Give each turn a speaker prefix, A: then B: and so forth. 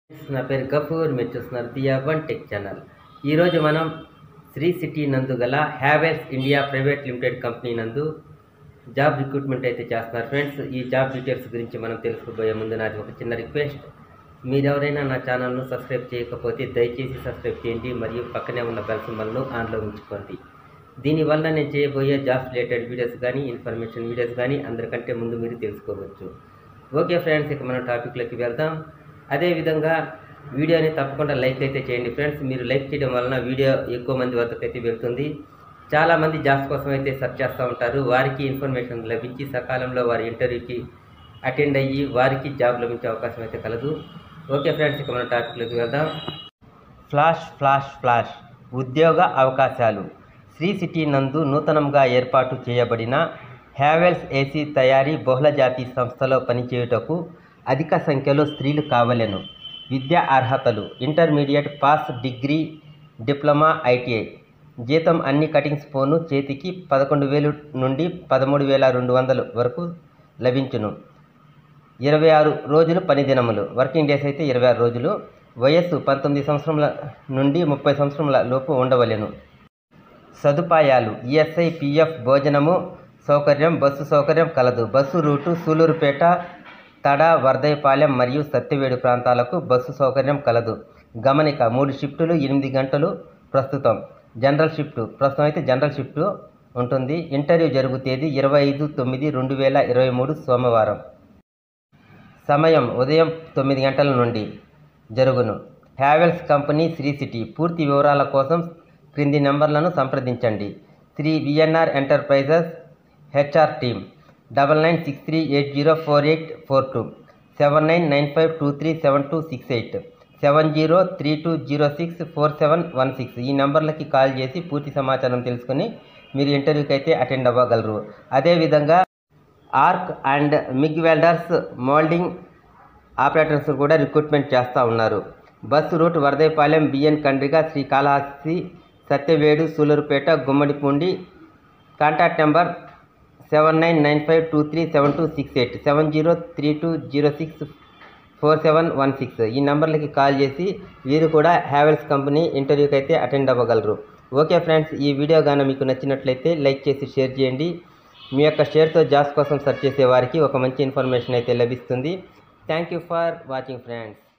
A: నా పేరు గఫూర్ మీరు చూస్తున్నారు దియా వన్ టెక్ ఛానల్ ఈరోజు మనం శ్రీ సిటీ నందు గల Havells India private limited company నందు జాబ్ రిక్రూట్మెంట్ అయితే చేస్తున్నారు ఫ్రెండ్స్ ఈ జాబ్ డీటెయిల్స్ గురించి మనం తెలుసుకోబోయే ముందు నాది ఒక చిన్న రిక్వెస్ట్ మీరు ఎవరైనా నా ఛానల్ను సబ్స్క్రైబ్ చేయకపోతే దయచేసి సబ్స్క్రైబ్ చేయండి మరియు పక్కనే ఉన్న బెల్ సింబల్ను ఆన్లో ఉంచుకోండి దీనివల్ల నేను చేయబోయే జాబ్స్ రిలేటెడ్ వీడియోస్ కానీ ఇన్ఫర్మేషన్ వీడియోస్ కానీ అందరికంటే ముందు మీరు తెలుసుకోవచ్చు ఓకే ఫ్రెండ్స్ ఇక మనం టాపిక్లోకి వెళ్దాం అదేవిధంగా వీడియోని తప్పకుండా లైక్ అయితే చేయండి ఫ్రెండ్స్ మీరు లైక్ చేయడం వలన వీడియో ఎక్కువ మంది వద్దకు అయితే వెళ్తుంది చాలామంది జాబ్స్ కోసం అయితే సెర్చ్ చేస్తూ ఉంటారు వారికి ఇన్ఫర్మేషన్ లభించి సకాలంలో వారి ఇంటర్వ్యూకి అటెండ్ అయ్యి వారికి జాబ్ లభించే అవకాశం అయితే కలదు ఓకే ఫ్రెండ్స్ ఇక మన టాపిక్లోకి వెళ్దాం ఫ్లాష్ ఫ్లాష్ ఫ్లాష్ ఉద్యోగ అవకాశాలు శ్రీ సిటీ నందు నూతనంగా ఏర్పాటు చేయబడిన హ్యావెల్స్ ఏసీ తయారీ బహుళజాతి సంస్థలో పనిచేయుటకు అధిక సంఖ్యలో స్త్రీలు కావలెను విద్యా అర్హతలు intermediate pass degree diploma ITI జీతం అన్ని కటింగ్స్ పోను చేతికి పదకొండు వేలు నుండి పదమూడు వేల రెండు వందలు వరకు లభించును ఇరవై ఆరు రోజులు పని దినములు వర్కింగ్ డేస్ అయితే ఇరవై ఆరు రోజులు వయస్సు పంతొమ్మిది సంవత్సరముల నుండి ముప్పై సంవత్సరముల లోపు ఉండవలెను సదుపాయాలు ఈఎస్ఐ పిఎఫ్ భోజనము సౌకర్యం బస్సు సౌకర్యం కలదు బస్సు రూటు సూలూరుపేట తడ వర్ధయపాలెం మరియు సత్యవేడు ప్రాంతాలకు బస్సు సౌకర్యం కలదు గమనిక మూడు షిఫ్టులు ఎనిమిది గంటలు ప్రస్తుతం జనరల్ షిఫ్ట్ ప్రస్తుతం అయితే జనరల్ షిఫ్ట్ ఉంటుంది ఇంటర్వ్యూ జరుగు తేదీ ఇరవై ఐదు తొమ్మిది రెండు వేల ఇరవై మూడు సోమవారం సమయం ఉదయం తొమ్మిది గంటల నుండి జరుగును హ్యావెల్స్ కంపెనీ శ్రీ సిటీ పూర్తి వివరాల కోసం క్రింది నెంబర్లను సంప్రదించండి Sri VNR enterprises HR team double nine six three eight zero four eight four two seven nine nine five two three seven two six eight seven zero three two zero six four seven one six ఈ నెంబర్లకి call చేసి పూర్తి సమాచారం తెలుసుకుని మీరు ఇంటర్వ్యూకి అయితే attend అవ్వగలరు అదేవిధంగా arc and MIG welders moulding operators కూడా రిక్రూట్మెంట్ చేస్తూ ఉన్నారు bus route Varadaiahpalem BN Kandriga Srikalahasti Satyavedu Sullurpeta Gummidipoondi contact number seven nine nine five two three seven two six eight seven zero three two zero six four seven one six ఈ నెంబర్లకి call చేసి వీరు కూడా Havells company ఇంటర్వ్యూకి అయితే అటెండ్ అవ్వగలరు ఓకే ఫ్రెండ్స్ ఈ వీడియో కానీ మీకు నచ్చినట్లయితే లైక్ చేసి షేర్ చేయండి మీ యొక్క షేర్తో జాబ్స్ కోసం సెర్చ్ చేసే వారికి ఒక మంచి ఇన్ఫర్మేషన్ అయితే లభిస్తుంది thank you for watching friends